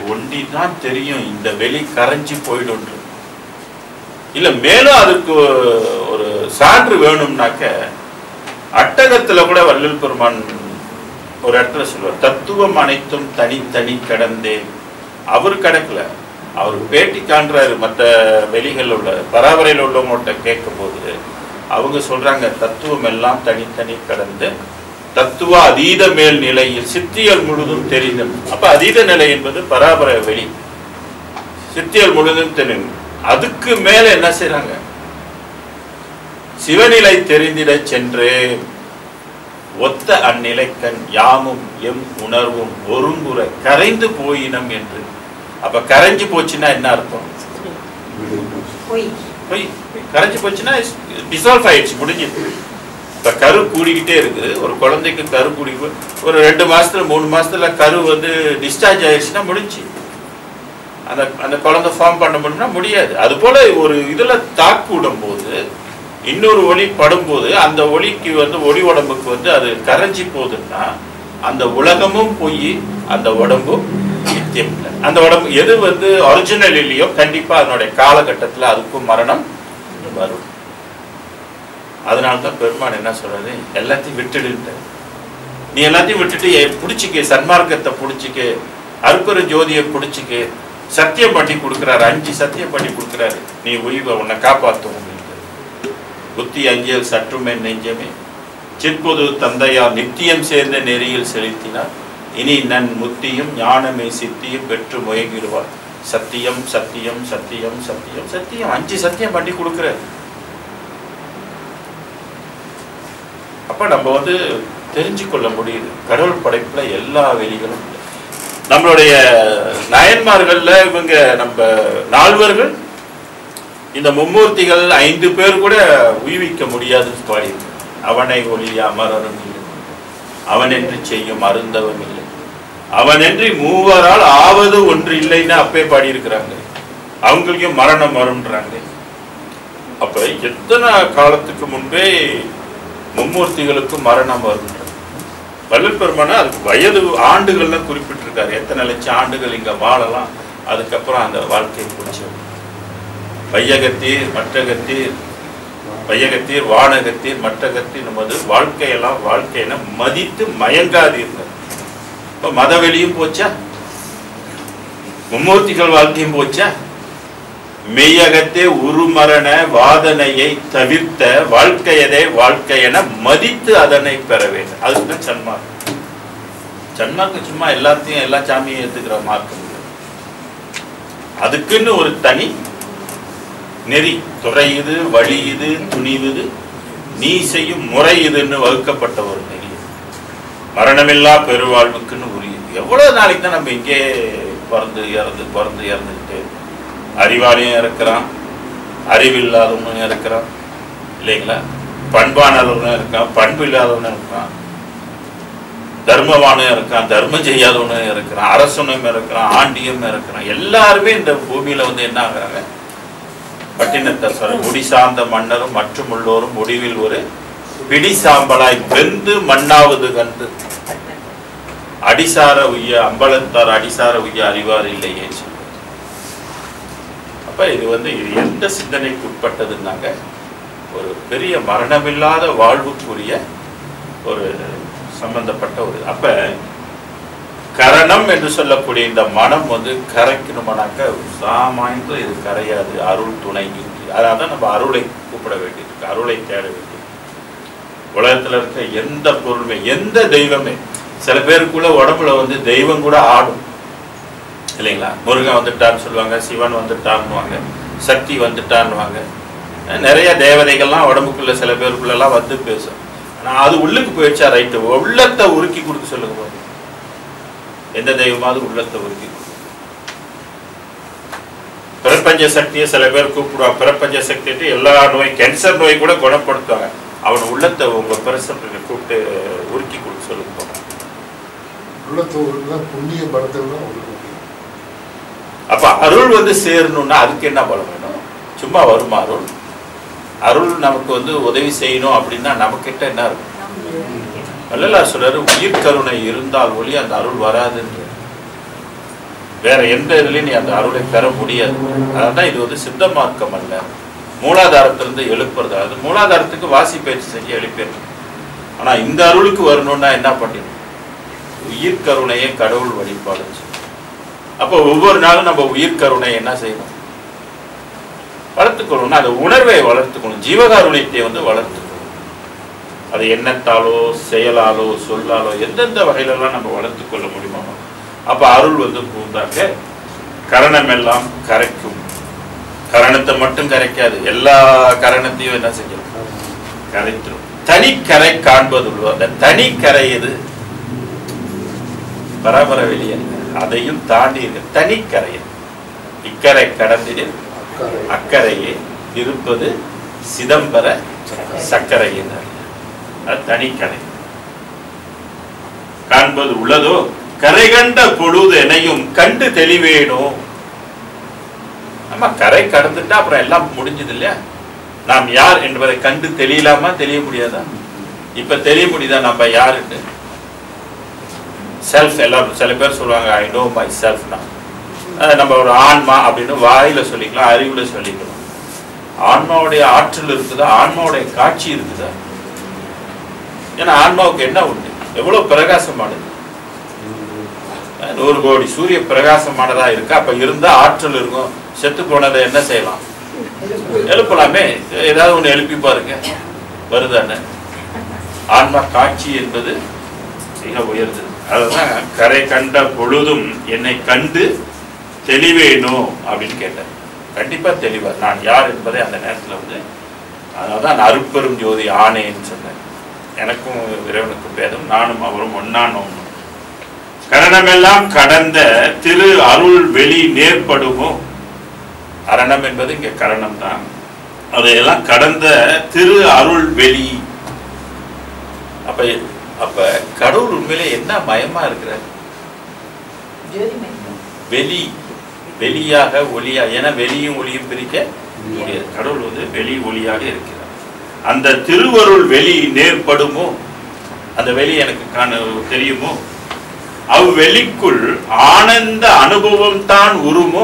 ஒண்டி தான் தெரியும் இந்த வெளி கரைஞ்சி போயிடும் இல்ல மேலும் அதுக்கு ஒரு சான்று வேணும்னாக்க அட்டகத்துல கூட வள்ளல் பெருமான் ஒரு இடத்துல சொல்லுவார் தத்துவம் அனைத்தும் தனித்தனி கடந்தேன் அவர் கிடக்கல அவர் பேட்டி காண்றாரு மற்ற வெளிகள் உள்ள பராபரையில் உள்ளவங்கள்ட்ட கேட்கும் போது அவங்க சொல்றாங்க தத்துவம் எல்லாம் தனித்தனி கடந்து தத்துவ அதீத மேல் நிலையில் சித்தியல் முழுதும் தெரிந்தது அப்ப அதீத நிலை என்பது பராபர வெளி சித்தியல் முழுதும் தெரியும் அதுக்கு மேல என்ன செய்றாங்க சிவநிலை தெரிந்திட சென்று ஒத்த அந்நிலைக்கண் யாமும் எம் உணர்வும் ஒருங்குற கரைந்து போயினம் என்று அப்ப கரைஞ்சு போச்சுன்னா என்ன அர்த்தம் பொய் போய் கரைஞ்சு போச்சுன்னா டிசால்வ் ஆயிடுச்சு முடிஞ்சிது இப்ப கரு கூடிக்கிட்டே இருக்குது ஒரு குழந்தைக்கு கரு கூடி போ- ஒரு ரெண்டு மாசத்துல மூணு மாசத்துல கரு வந்து டிஸ்சார்ஜ் ஆயிடுச்சுன்னா முடிஞ்சு அந்த அந்த குழந்தை ஃபார்ம் பண்ண முடியும்னா முடியாது அது போல ஒரு இதுல தாக்கு விடும் போது இன்னொரு ஒளி படும்போது அந்த ஒளிக்கு வந்து ஒளி உடம்புக்கு வந்து அது கரைஞ்சி போகுதுன்னா அந்த உலகமும் போய் அந்த உடம்பும் நித்தியம் இல்லை அந்த உடம்பு எது வந்து ஒரிஜினல் இல்லையோ கண்டிப்பா அதனுடைய காலகட்டத்துல அதுக்கும் மரணம் வரும் அதனால தான் பெருமான் என்ன சொல்றாரு எல்லாத்தையும் விட்டுடுன்ட்டு நீ எல்லாத்தையும் விட்டுட்டு எ- பிடிச்சிக்க சன்மார்க்கத்தை பிடிச்சிக்க அற்புத ஜோதியை பிடிச்சிக்க சத்தியம் பண்ணி கொடுக்குறாரு அஞ்சு சத்தியம் பண்ணி கொடுக்குறாரு நீ உயிரை உன்னை காப்பாற்றும் அப்படின்ட்டு புத்தி அஞ்சியல் சற்றுமே நெஞ்சமே சிற்பொது தந்தையா நித்தியம் சேர்ந்த நெறியில் செலுத்தினார் இனி நன் முத்தியும் ஞானமே சித்தியும் பெற்று முயங்கிடுவார் சத்தியம் சத்தியம் சத்தியம் சத்தியம் சத்தியம் அஞ்சு சத்தியம் பண்ணி கொடுக்குறாரு அப்ப நம்ம வந்து தெரிஞ்சு கொள்ள முடியுது கடவுள் படைப்புல எல்லா வெளிகளும் உண்டு. நம்மளுடைய நாயன்மார்கள்ல இவங்க நம்ம நால்வர்கள் இந்த மும்மூர்த்திகள் ஐந்து பேர் கூட உய்விக்க முடியாதுன்னு பாடியிருக்கு அவனை ஒளிய அமரரும் இல்லை அவன் என்று செய்யும் அருந்தவம் இல்லை அவனன்றி மூவரால் ஆவது ஒன்று இல்லைன்னு அப்பே பாடியிருக்கிறாங்க அவங்களுக்கும் மரணம் வரும்ன்றாங்க அப்ப எத்தனை காலத்துக்கு முன்பே மும்மூர்த்திகளுக்கும் மரணம் வரும் வள்ளல் பெருமானா அதுக்கு வயது ஆண்டுகள்லாம் குறிப்பிட்டிருக்காரு எத்தனை லட்சம் ஆண்டுகள் இங்க வாழலாம் அதுக்கப்புறம் அந்த வாழ்க்கையை பிடிச்சி வையகத்தீர் மற்றகத்தீர் வையகத்தீர் வானகத்தீர் மற்றகத்தீர் நமது வாழ்க்கையெல்லாம் வாழ்க்கையின மதித்து மயங்காதீர்கள் இப்ப மதவெளியும் போச்சா மும்மூர்த்திகள் வாழ்க்கையும் போச்சா மெய்யகத்தே உருமரண வாதனையை தவிர்த்த வாழ்க்கையதே வாழ்க்கையென மதித்து அதனை பெற வேண்டும் அதுதான் சன்மார்க்கம் சன்மார்க்கம் சும்மா எல்லாத்தையும் எல்லா சாமியும் ஏத்துக்கிற மார்க்கம் இல்லை. அதுக்குன்னு ஒரு தனி நெறி துறை இது வழி இது துணிவுது நீ செய்யும் முறை இதுன்னு வகுக்கப்பட்ட ஒரு நெறி மரணமில்லா பெருவாழ்வுக்குன்னு உரியது எவ்வளவு நாளைக்கு தான் நம்ம இங்கே பிறந்து இறந்து பிறந்து இறந்துக்கிட்டு அறிவாளியும் இருக்கிறான் அறிவில்லாதவனும் இருக்கிறான் இல்லைங்களா பண்பானவனும் இருக்கான் பண்பு இல்லாதவனும் இருக்கான் தர்மவானும் இருக்கான் தர்மம் செய்யாதவனும் இருக்கிறான் அரசனும் இருக்கிறான் ஆண்டியும் இருக்கிறான் எல்லாருமே இந்த பூமியில வந்து என்ன ஆகுறாங்க பட்டினத்தஸ்வரர் முடி சார்ந்த மன்னரும் மற்றும் உள்ளோரும் முடிவில் ஒரு பிடி சாம்பலாய் வெந்து மண்ணாவது கண்டு அடிசார உய்ய அம்பலத்தார் அடிசார உய்ய அறிவார் இல்லையே சொல்லு. அப்ப இது வந்து இது எந்த சிந்தனைக்கு உட்பட்டதுன்னாங்க ஒரு பெரிய மரணமில்லாத வாழ்வுக்குரிய ஒரு சம்பந்தப்பட்ட ஒரு அப்ப கரணம் என்று சொல்லக்கூடிய இந்த மனம் வந்து கரைக்கணுமானாக்க சாமாய்ந்து இது கரையாது அருள் துணை இன்றி அதனால தான் நம்ம அருளை கூப்பிட வேண்டியிருக்கு அருளை தேட வேண்டியது உலகத்துல இருக்க எந்த பொருளுமே எந்த தெய்வமே சில பேருக்குள்ள உடம்புல வந்து தெய்வம் கூட ஆடும் இல்லைங்களா முருகன் வந்துட்டான்னு சொல்லுவாங்க சிவன் வந்துட்டான்னுவாங்க சக்தி வந்துட்டான்னுவாங்க நிறைய தேவதைகள்லாம் உடம்புக்குள்ள சில பேருக்குள்ளெல்லாம் வந்து பேசும் ஆனா அது உள்ளுக்கு போயிடுச்சா ரைட்டு உள்ளத்தை உருக்கி கொடுக்க சொல்லுங்க பாருங்க. எந்த தெய்வமாவது உள்ளத்தை உருக்கி கொடுக்கும். பிரபஞ்ச சக்தியை சில பேர் கூப்பிடுவாங்க பிரபஞ்ச சக்திட்டு எல்லா நோய் கேன்சர் நோய் கூட குணப்படுத்துவாங்க அவன் உள்ளத்தை உங்க பிரசப்டத்தை கூப்பிட்டு உருக்கி கொடுக்க சொல்லுங்க பாருங்க. உள்ளத்தோடு புண்ணிய பலத்தில் தான் உங்களுக்கு முடியும் அப்ப அருள் வந்து சேரணும்னா அதுக்கு என்ன பலம் வேணும் சும்மா வருமா அருள் அருள் நமக்கு வந்து உதவி செய்யணும் அப்படின்னா நமக்கிட்ட என்ன இருக்கும் வள்ளலார் சொல்றாரு உயிர் கருணை இருந்தால் ஒளி அந்த அருள் வராதுன்ற வேற எந்த இதுலையும் நீ அந்த அருளை பெற முடியாது அதனால இது வந்து சித்த மார்க்கம் அல்ல மூலாதாரத்திலிருந்து எழுப்புறது அது மூலாதாரத்துக்கு வாசி பயிற்சி செஞ்சு எழுப்பிடணும் ஆனா இந்த அருளுக்கு வரணும்னா என்ன பண்ணிடணும் உயிர் கருணையை கடவுள் வழிபாடு செய்யணும். அப்போ ஒவ்வொரு நாளும் நம்ம உயிர் கருணை என்ன செய்யணும் வளர்த்துக்கொள்ளணும் அந்த உணர்வை வளர்த்துக்கணும் ஜீவகாருண்யத்தை வந்து வளர்த்துக்கணும் அது எண்ணத்தாலோ செயலாலோ சொல்லாலோ எந்தெந்த வகையிலெல்லாம் நம்ம வளர்த்துக் கொள்ள முடியுமோ அப்ப அருள் வந்து பூந்தாக்க கரணம் எல்லாம் கரைக்கும் கரணத்தை மட்டும் கரைக்காது எல்லா கரணத்தையும் என்ன செய்யும் கரைத்துரும் தனிக்கரை காண்பதுள்ளோ அந்த தனிக்கரை எது பரபர வெளியே அதையும் தாண்டி இருக்கு தனிக்கரை இக்கரை கடந்திடு அக்கறை அக்கறையே இருப்பது சிதம்பர சக்கரை என்றார் அது தனிக்கரை காண்பது உள்ளதோ கரை கண்ட பொழுது எனையும் கண்டு தெளிவேனோ ஆமா கரை கடந்துட்டா அப்புறம் எல்லாம் முடிஞ்சது இல்லையா நாம் யார் என்பதை கண்டு தெரியலாமா தெரிய முடியாதா இப்ப தெரிய முடியுதா நம்ம யாருன்னு செல்ஃப் எல்லாரும் சில பேர் சொல்லுவாங்க ஐ நோ மை செல்ஃப்னா நம்ம ஒரு ஆன்மா அப்படின்னு வாயில சொல்லிக்கலாம் அறிவுல சொல்லிக்கலாம் ஆன்மாவுடைய ஆற்றல் இருக்குதா ஆன்மாவுடைய காட்சி இருக்குதா ஏன்னா ஆன்மாவுக்கு என்ன உண்டு எவ்வளவு பிரகாசமானது அஹ் நூறு கோடி சூரிய பிரகாசமானதா இருக்கு அப்ப இருந்தா ஆற்றல் இருக்கும் செத்து போனதை என்ன செய்யலாம் எழுப்பலாமே ஏதாவது ஒண்ணு எழுப்பி பாருங்க வருதானே ஆன்மா காட்சி என்பது மிக உயர்ந்தது அதுதான் கரை கண்ட பொழுதும் என்னை கண்டு தெளிவேனோ அப்படின்னு கேட்டார் கண்டிப்பா தெளிவார் நான் யார் என்பதை அந்த நேரத்துல வந்து அதனால தான் நான் அருட்பெரும் ஜோதி ஆனேன்னு சொன்னேன் எனக்கும் இறைவனுக்கும் பேதம் நானும் அவரும் ஒன்னான் ஒன்று கரணமெல்லாம் கடந்த திரு அருள் வெளி நேர்படுமோ அரணம் என்பது இங்க கரணம் தான் அதையெல்லாம் கடந்த திரு அருள் வெளி அப்ப அப்ப கடவுள் உண்மையிலே என்ன மயமா இருக்கிறார் ஜோதிமணி வெளி வெளியாக ஒளியா ஏன்னா வெளியும் ஒளியும் பிரிக்க முடியாது கடவுள் வந்து வெளி ஒளியாக இருக்கிறார் அந்த திருவருள் வெளி நேர்படுமோ அந்த வெளி எனக்கு காண தெரியுமோ அவ்வெளிக்குள் ஆனந்த அனுபவம் தான் உருமோ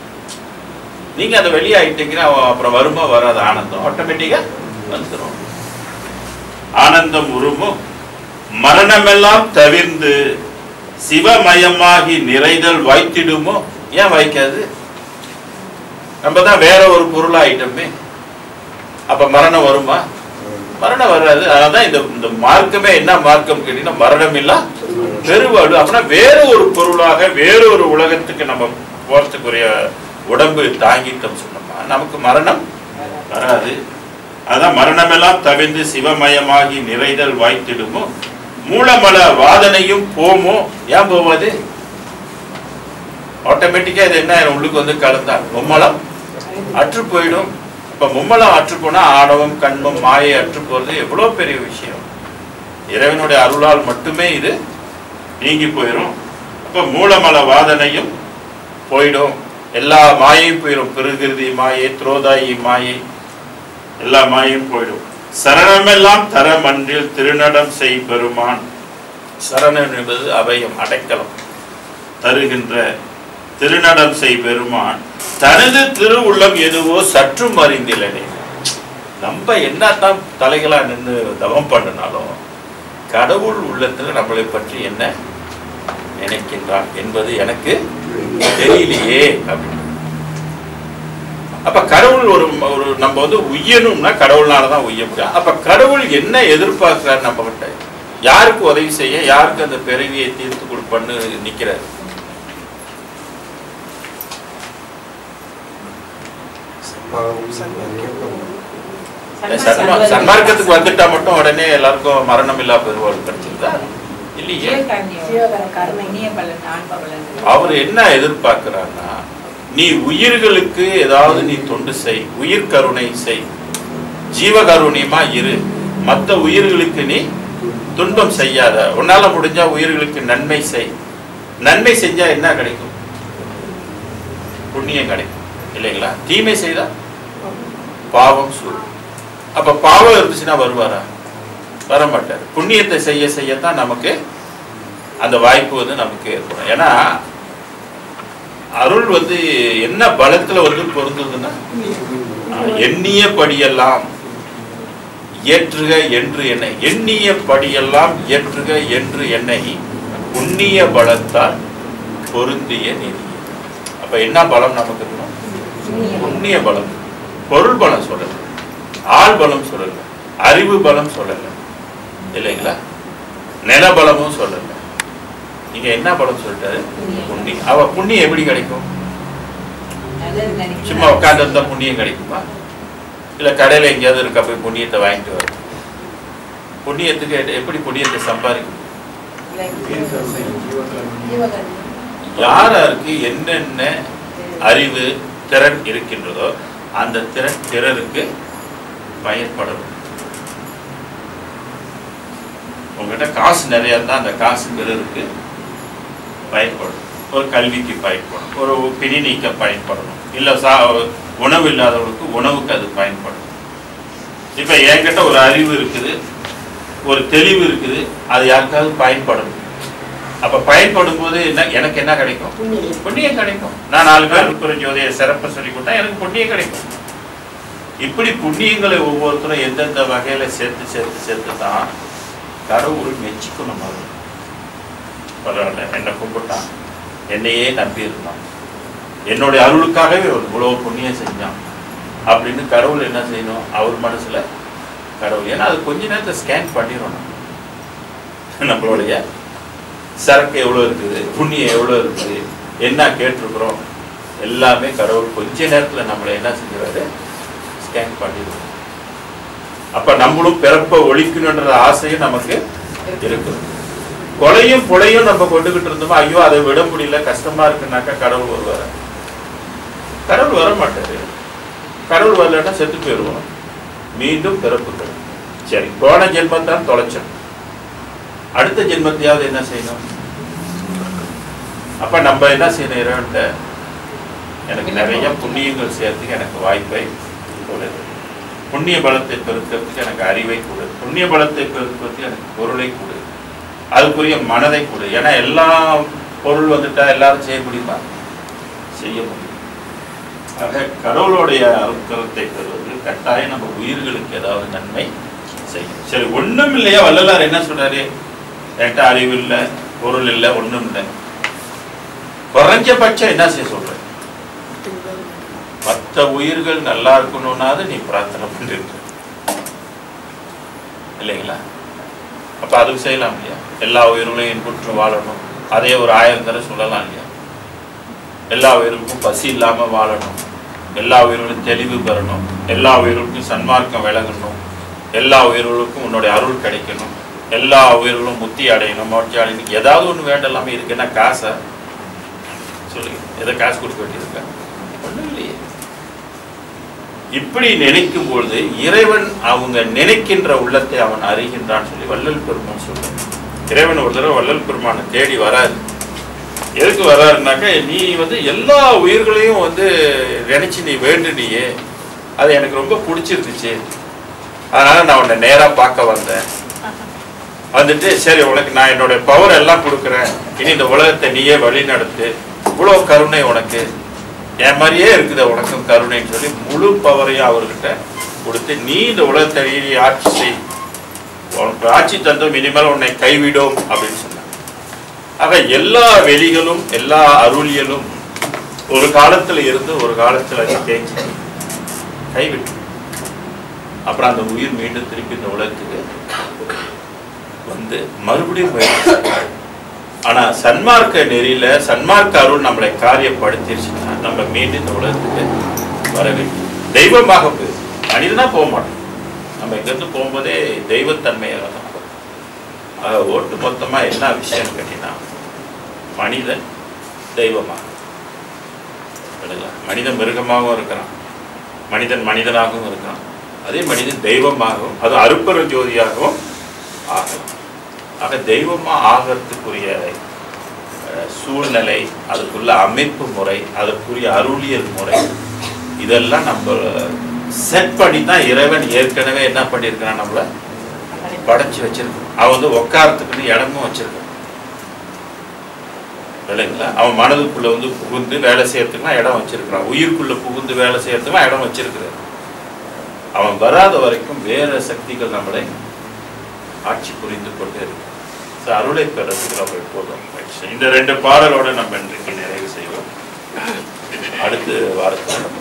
நீங்க அந்த வெளி ஆயிட்டீங்கன்னா அப்புறம் வருமா வராது ஆனந்தம் ஆட்டோமேட்டிக்கா வந்துடும் ஆனந்தம் உருமோ மரணமெல்லாம் தவிர்ந்து சிவமயமாகி நிறைதல் வைத்திடுமோ ஏன் வைக்காது நம்ம தான் வேற ஒரு பொருள் ஆயிட்டோமே அப்ப மரணம் வருமா மரணம் வராது அதனாலதான் இந்த இந்த மார்க்கமே என்ன மார்க்கம் கேட்டீங்கன்னா மரணம் இல்ல பெருவாடு அப்படின்னா வேற ஒரு பொருளாக வேற ஒரு உலகத்துக்கு நம்ம போறதுக்குரிய உடம்பு தாங்கிட்டோம் சொன்னோமா நமக்கு மரணம் வராது அதான் மரணமெல்லாம் தவிர்ந்து சிவமயமாகி நிறைதல் வாய்த்திடுமோ மூலமல வாதனையும் போமோ ஏன் போவாது ஆட்டோமேட்டிக்கா இது என்ன ஆயிரும்? உள்ளுக்கு வந்து கலந்தா மும்மலம் அற்று போயிடும் இப்ப மும்மலம் அற்று போனா ஆணவம் கண்மம் மாயை அற்று போறது எவ்வளவு பெரிய விஷயம் இறைவனுடைய அருளால் மட்டுமே இது நீங்கி போயிடும் அப்ப மூலமல வாதனையும் போயிடும் எல்லா மாயையும் போயிடும் பெருகிருதி மாயை துரோதாயி மாயை எல்லா மாயும் போயிடும் சரணமெல்லாம் தர மன்றில் திருநடம் செய் பெருமான் சரணம் என்பது அபயம் அடைக்கலம் தருகின்ற திருநடம் செய் பெருமான் தனது திருவுள்ளம் எதுவோ சற்றும் அறிந்திலனே நம்ம என்னத்தான் தலைகளா நின்று தவம் பண்ணினாலும் கடவுள் உள்ளத்துல நம்மளை பற்றி என்ன நினைக்கின்றான் என்பது எனக்கு தெரியலையே அப்படின்னு அப்ப கடவுள் ஒரு ஒரு நம்ம வந்து உய்யணும்னா கடவுள்னால தான் உய்ய முடியும் அப்ப கடவுள் என்ன எதிர்பார்க்கிறார் நம்ம கிட்ட யாருக்கு உதவி செய்ய யாருக்கு அந்த பிறவியை தீர்த்து கொடுப்பன்னு நிக்கிறார் சன்மா சன்மார்க்கத்துக்கு வந்துட்டா மட்டும் உடனே எல்லாருக்கும் மரணம் இல்லா பெருவாள் கிடைச்சிருந்தா இல்லையே இனிய பலன் ஆன்ம பலன் அவர் என்ன எதிர்பார்க்கிறார்னா நீ உயிர்களுக்கு ஏதாவது நீ தொண்டு செய் உயிர் கருணை செய் ஜீவகருணியமா இரு மற்ற உயிர்களுக்கு நீ துன்பம் செய்யாத உன்னால முடிஞ்சா உயிர்களுக்கு நன்மை செய் நன்மை செஞ்சா என்ன கிடைக்கும் புண்ணியம் கிடைக்கும் இல்லைங்களா தீமை செய்தா பாவம் சூழ் அப்ப பாவம் இருந்துச்சுன்னா வருவாரா வர மாட்டார் புண்ணியத்தை செய்ய செய்யத்தான் நமக்கு அந்த வாய்ப்பு வந்து நமக்கு ஏற்படும் ஏன்னா அருள் வந்து என்ன பலத்துல வந்து பொருந்ததுன்னா ஆஹ், எண்ணிய படியெல்லாம் ஏற்றுக என்று என்னை எண்ணிய படியெல்லாம் ஏற்றுக என்று என்னை புண்ணிய பலத்தால் பொருந்திய நிதி அப்ப என்ன பலம் நமக்கு இருக்கணும் புண்ணிய பலம் பொருள் பலம் சொல்லல ஆள் பலம் சொல்லல அறிவு பலம் சொல்லல இல்லைங்களா நில பலமும் சொல்லல நீங்க என்ன பலம் சொல்லிட்டாரு புண்ணியம் அவ புண்ணியம் எப்படி கிடைக்கும் நல்லது நினைக்கிறேன். சும்மா உட்கார்ந்து இருந்தா புண்ணியம் கிடைக்குமா இல்ல கடையில எங்கேயாவது இருக்க போய் புண்ணியத்தை வாங்கிட்டு வரும் புண்ணியத்துக்கு எ- எப்படி புண்ணியத்தை சம்பாதிக்கும் ஜீவகன். யார் யாருக்கு என்னென்ன அறிவு திறன் இருக்கின்றதோ அந்த திறன் பிறருக்கு பயன்படும் உங்ககிட்ட காசு நிறைய இருந்தால் அந்த காசு பிறருக்கு பயன்படும் ஒரு கல்விக்கு பயன்படும் ஒரு பிணி நீக்க பயன்படணும் இல்லை சா உணவு இல்லாதவங்களுக்கு உணவுக்கு அது பயன்படும் இப்போ என்கிட்ட ஒரு அறிவு இருக்குது ஒரு தெளிவு இருக்குது அது யாருக்காவது பயன்படணும் அப்போ பயன்படும் போது என்ன எனக்கு என்ன கிடைக்கும் புண்ணியம். புண்ணியம் கிடைக்கும் நான் நாலு பேர் இருக்கிற ஜோதிய சிறப்பை சொல்லி கொடுத்தா எனக்கு புண்ணியம் கிடைக்கும் இப்படி புண்ணியங்களை ஒவ்வொருத்தரும் எந்தெந்த வகையில சேர்த்து சேர்த்து சேர்த்து தான் கடவுள் மெச்சிக்கணும் அது பரவாயில்ல என்னை கும்பிட்டான் என்னையே நம்பி இருந்தான் என்னுடைய அருளுக்காகவே ஒரு இவ்வளவு புண்ணியம் செஞ்சான் அப்படின்னு கடவுள் என்ன செய்யணும் அவர் மனசுல கடவுள் ஏன்னா அது கொஞ்ச நேரத்தை ஸ்கேன் பண்ணிடணும் நம்மளுடைய சரக்கு எவ்வளோ இருக்குது புண்ணியம் எவ்வளோ இருக்குது என்ன கேட்டிருக்கிறோம் எல்லாமே கடவுள் கொஞ்ச நேரத்தில் நம்மளை என்ன செஞ்சுருவாரு ஸ்கேன் பண்ணிடுவோம் அப்போ நம்மளும் பிறப்பை ஒழிக்கணுன்ற ஆசையும் நமக்கு இருக்குது கொலையும் புலையும் நம்ம கொண்டுகிட்டு இருந்தோமா ஐயோ அதை விட முடியல கஷ்டமா இருக்குனாக்கா கடவுள் வருவார் கடவுள் வர மாட்டாரு கடவுள் வரலன்னா செத்து போயிடுவோம் மீண்டும் பிறப்புகள் சரி போன ஜென்மத்தான் தொலைச்சோம் அடுத்த ஜென்மத்தையாவது என்ன செய்யணும் அப்ப நம்ம என்ன செய்யணும் இறைவன்ட்ட எனக்கு நிறைய புண்ணியங்கள் சேர்த்துக்கு எனக்கு வாய்ப்பை கொடு புண்ணிய பலத்தை பெருக்கிறதுக்கு எனக்கு அறிவை கொடு புண்ணிய பலத்தை பெருக்கிறதுக்கு எனக்கு பொருளை கொடு அதுக்குரிய மனதை கொடு ஏன்னா எல்லா பொருள் வந்துட்டா எல்லாரும் செய்ய முடியுமா செய்ய முடியும் ஆக கடவுளுடைய அருட்கரத்தை பெறுவது கட்டாயம் நம்ம உயிர்களுக்கு ஏதாவது நன்மை செய்யும் சரி ஒண்ணும் இல்லையா வள்ளலார் என்ன சொல்றாரு என்கிட்ட அறிவு இல்லை பொருள் இல்லை ஒண்ணும் இல்லை குறைஞ்சபட்சம் என்ன செய்ய சொல்ற மற்ற உயிர்கள் நல்லா இருக்கணும்னாவது நீ பிரார்த்தனை பண்ணிருக்க இல்லைங்களா அப்ப அதுக்கு செய்யலாம் இல்லையா எல்லா உயிர்களையும் இன்புற்று வாழணும் அதே ஒரு ஆயிரம் தடவை சொல்லலாம் இல்லையா எல்லா உயிர்களுக்கும் பசி இல்லாம வாழணும் எல்லா உயிர்களும் தெளிவு பெறணும் எல்லா உயிர்களுக்கும் சன்மார்க்கம் விளங்கணும் எல்லா உயிர்களுக்கும் உன்னுடைய அருள் கிடைக்கணும் எல்லா உயிர்களும் முத்தி அடையணும் மோட்சி அடையணும் ஏதாவது ஒன்று வேண்டலாமே இருக்கு என்ன காசை சொல்லுங்க எதை காசு கொடுக்க வேண்டியிருக்கா ஒன்றும் இல்லையே இப்படி நினைக்கும் பொழுது இறைவன் அவங்க நினைக்கின்ற உள்ளத்தை அவன் அறிகின்றான் சொல்லி வள்ளல் பெருமான் சொல்றான் இறைவன் ஒரு தடவை வள்ளல் பெருமானை தேடி வராது எதுக்கு வராருனாக்க நீ வந்து எல்லா உயிர்களையும் வந்து நினைச்சு நீ வேண்டுனியே அது எனக்கு ரொம்ப பிடிச்சிருந்துச்சு அதனால நான் உன்னை நேரா பார்க்க வந்தேன் வந்துட்டு சரி உனக்கு நான் என்னோட பவர் எல்லாம் கொடுக்குறேன் இனி இந்த உலகத்தை நீயே வழி நடத்து இவ்வளோ கருணை உனக்கு என் மாதிரியே இருக்குது உனக்கும் கருணைன்னு சொல்லி முழு பவரையும் அவர்கிட்ட கொடுத்து நீ இந்த உலகத்தை நீ ஆட்சி செய் உனக்கு ஆட்சி தந்தோம் இனிமேல் உன்னை கைவிடும் அப்படின்னு சொன்னாங்க ஆக எல்லா வெளிகளும் எல்லா அருளியலும் ஒரு காலத்துல இருந்து ஒரு காலத்துல அது தேய்ச்சி கைவிட்டு அப்புறம் அந்த உயிர் மீண்டும் திருப்பி இந்த உலகத்துக்கு வந்து மறுபடியும் முயற்சி செய்யும். ஆனா சன்மார்க்க நெறியில சன்மார்க்க அருள் நம்மளை காரியப்படுத்திருச்சுன்னா நம்ம மீண்டும் இந்த உலகத்துக்கு வர வேண்டும் தெய்வமாக போயிடும் மனிதனா போக மாட்டோம் நம்ம இங்கிருந்து போகும்போதே தெய்வத்தன்மையாக தான் போறோம். ஆக ஒட்டு மொத்தமா என்ன விஷயம் கேட்டீங்கன்னா மனிதன் தெய்வமாக விடுங்களா? மனிதன் மிருகமாகவும் இருக்கிறான் மனிதன் மனிதனாகவும் இருக்கிறான் அதே மனிதன் தெய்வமாகவும் அது அருப்பெரு ஜோதியாகவும் ஆகலாம் ஆக தெய்வமா ஆகிறதுக்குரிய அஹ், சூழ்நிலை அதுக்குள்ள அமைப்பு முறை அதற்குரிய அருளியல் முறை இதெல்லாம் நம்ம செட் பண்ணி தான் இறைவன் ஏற்கனவே என்ன பண்ணியிருக்கிறான் நம்மள படைச்சு வச்சிருக்கோம் அவன் வந்து உட்காரத்துக்குன்னு இடமும் வச்சிருக்கான் இல்லைங்களா அவன் மனதுக்குள்ள வந்து புகுந்து வேலை செய்யறதுக்குலாம் இடம் வச்சிருக்கிறான் உயிருக்குள்ள புகுந்து வேலை செய்யறதுக்குலாம் இடம் வச்சிருக்கிறான் அவன் வராத வரைக்கும் வேற சக்திகள் நம்மளை ஆட்சி புரிந்து கொண்டே இருக்கு ஸோ அருளை பெறதுக்கு நம்ம எப்போதும் முயற்சி செய்யணும். இந்த ரெண்டு பாடலோட நம்ம இன்றைக்கு நிறைவு செய்வோம் அடுத்து வாரத்தில் நம்ம